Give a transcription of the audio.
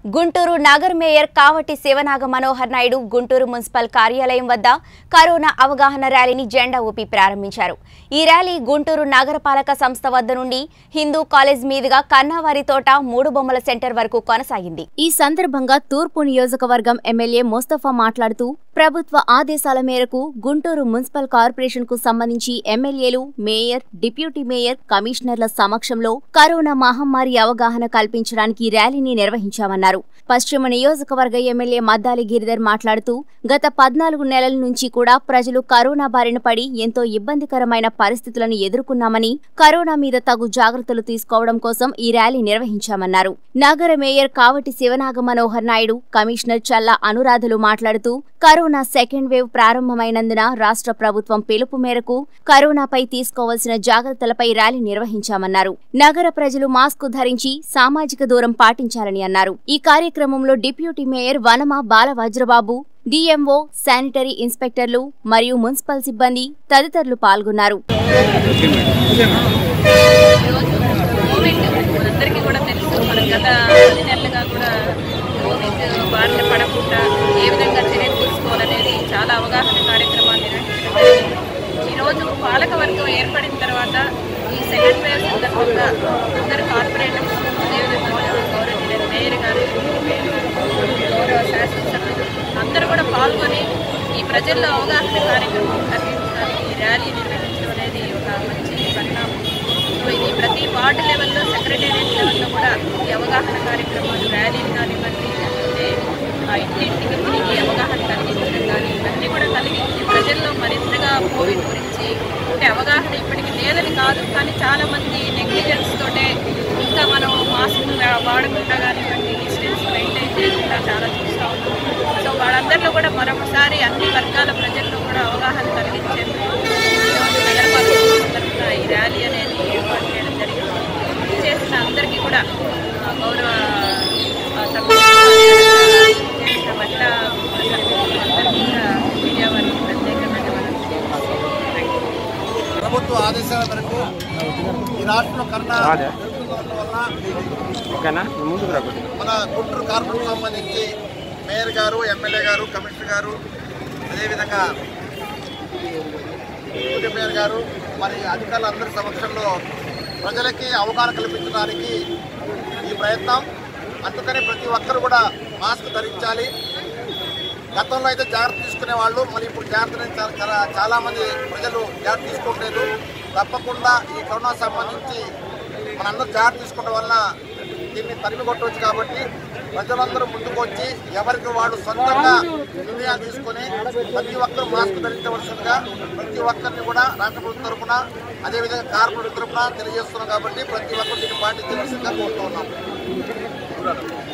గుంటూరు నగర్ mayor Kavati Sivanaga Manohar Naidu Guntur municipal కార్యాలయం వద్ద కరోనా అవగాహన ర్యాలీని జెండా ఊపి ప్రారంభించారు ఈ ర్యాలీ గుంటూరు నగరపాలక సంస్థ వద్ద నుండి హిందూ కాలేజ్ మీదుగా కన్నావారి తోట మూడు బొమ్మల సెంటర్ వరకు కొనసాగింది ఈ సందర్భంగా తూర్పు నియోజకవర్గం ఎమ్మెల్యే ముస్తఫా మాట్లాడుతూ ప్రభుత్వ ఆదేశాల మేరకు గుంటూరు మున్సిపల్ కార్పొరేషన్ కు సంబంధించి ఎమ్మెల్యేలు మేయర్ డిప్యూటీ మేయర్ కమిషనర్ల సమక్షంలో కరోనా మహమ్మారి అవగాహన కల్పించడానికి ర్యాలీని నిర్వహించామన్నారు పశ్చిమ నియోజకవర్గ ఎమ్మెల్యే మద్దాలి గిరిధర్ మాట్లాడుతూ గత పద్నాలుగు నెలల నుంచి కూడా ప్రజలు కరోనా బారిన పడి ఎంతో ఇబ్బందికరమైన పరిస్థితులను ఎదుర్కొన్నామని కరోనా మీద తగు జాగ్రత్తలు తీసుకోవడం కోసం ఈ ర్యాలీ నిర్వహించామన్నారు నగర మేయర్ కావటి శివనాగ మనోహర్ నాయుడు కమిషనర్ చల్లా అనురాధలు మాట్లాడుతూ కరోనా సెకండ్ వేవ్ ప్రారంభమైనందున రాష్ట్ర ప్రభుత్వం పిలుపు మేరకు కరోనాపై తీసుకోవాల్సిన జాగ్రత్తలపై ర్యాలీ నిర్వహించామన్నారు నగర ప్రజలు మాస్క్ ధరించి సామాజిక దూరం పాటించాలని అన్నారు ఈ కార్యక్రమంలో deputy mayor Vanama Balavajrababu DMO sanitary ఇన్స్పెక్టర్లు మరియు మున్సిపల్ సిబ్బంది తదితరులు పాల్గొన్నారు కోవిడ్ మనందరికీ కూడా తెలుసు మనం గత పది నెలలుగా కూడా కోవిడ్ బారిన పడకుండా ఏ విధంగా చర్యలు తీసుకోవాలనేది చాలా అవగాహన కార్యక్రమాలు నిర్వహించడం జరిగింది ఈరోజు పాలకవర్గం ఏర్పడిన తర్వాత ఈ సెకండ్ వేవ్ సందర్భంగా అందరు కార్పొరేటర్స్ అదేవిధంగా గౌరవ మేయర్ గారు మేయర్ గారు, గౌరవ శాసనసభ్యులు అందరూ కూడా పాల్గొని ఈ ప్రజల్లో అవగాహన కార్యక్రమం కలిగించడానికి ఈ ర్యాలీ నిర్వహించడం అనేది ఒక మంచి పరిణామం సో ఇది ప్రతి వార్డు లెవెల్లో సెక్రటేరియట్ లెవెల్లో కూడా ఈ అవగాహన కార్యక్రమాలు ర్యాలీలు కానివ్వండి లేకపోతే ఆ ఇంటింటికి తిరిగి అవగాహన కలిగించడం కానీ ఇవన్నీ కూడా కలిగించి ప్రజల్లో మరింతగా కోవిడ్ గురించి అంటే అవగాహన ఇప్పటికి లేదని కాదు కానీ చాలా మంది నెగ్లిజెన్స్ తోటే ఇంకా మనం మాస్క్ వాడకుండా కానివ్వండి డిస్టెన్స్ మెయింటైన్ చేయకుండా చాలా చూస్తూ ఉన్నాం సో వాళ్ళందరిలో కూడా మరొకసారి అన్ని వర్గాల ప్రజల్లో కూడా అవగాహన కలిగించేందుకు ఈరోజు నగరపాలక సంస్థ తరఫున ఈ ర్యాలీ అనేది ఏర్పాటు చేయడం జరిగింది ఇది చేసిన అందరికీ కూడా ఆ, గౌరవ ఆ, సభ్యులు చేసిన మహిళా సభ్యులు అందరికీ కూడా మీడియా వారికి ప్రత్యేకంగా ధన్యవాదాలు థ్యాంక్ యూ ప్రభుత్వ ఆదేశాల మేరకు ఈ రాష్ట్రంలో కరోనా పెరుగుతుండడం వల్ల ఓకేనా నువ్వు ముందుకు రా కొద్దిగా. మన గుంటూరు కార్పొరేషన్ సంబంధించి మేయర్ గారు ఎమ్మెల్యే గారు కమిషనర్ గారు అదేవిధంగా డిప్యూటీ మేయర్ గారు మరి అధికారులందరి సమక్షంలో ప్రజలకి అవగాహన కల్పించడానికి ఈ ప్రయత్నం అందుకని ప్రతి ఒక్కరు కూడా మాస్క్ ధరించాలి గతంలో అయితే జాగ్రత్త తీసుకునే వాళ్ళు మళ్ళీ ఇప్పుడు జాగ్రత్త అనేది చాలా- చాలా చాలా మంది ప్రజలు జాగ్రత్త తీసుకోవట్లేదు తప్పకుండా ఈ కరోనా సంబంధించి మనందరూ జాగ్రత్త తీసుకోవడం వలన దీన్ని తరిమి కొట్టవచ్చు కాబట్టి ప్రజలందరూ ముందుకు వచ్చి ఎవరికి వాళ్ళు సొంతంగా నిర్ణయాలు తీసుకొని ప్రతి ఒక్కరు మాస్క్ ధరించవలసిందిగా ప్రతి ఒక్కరిని కూడా రాష్ట్ర ప్రభుత్వం తరఫున అదేవిధంగా కార్పొరేట్ తరఫున తెలియజేస్తున్నాం కాబట్టి ప్రతి ఒక్కరు దీన్ని పాటించవలసిందిగా కోరుతున్నాం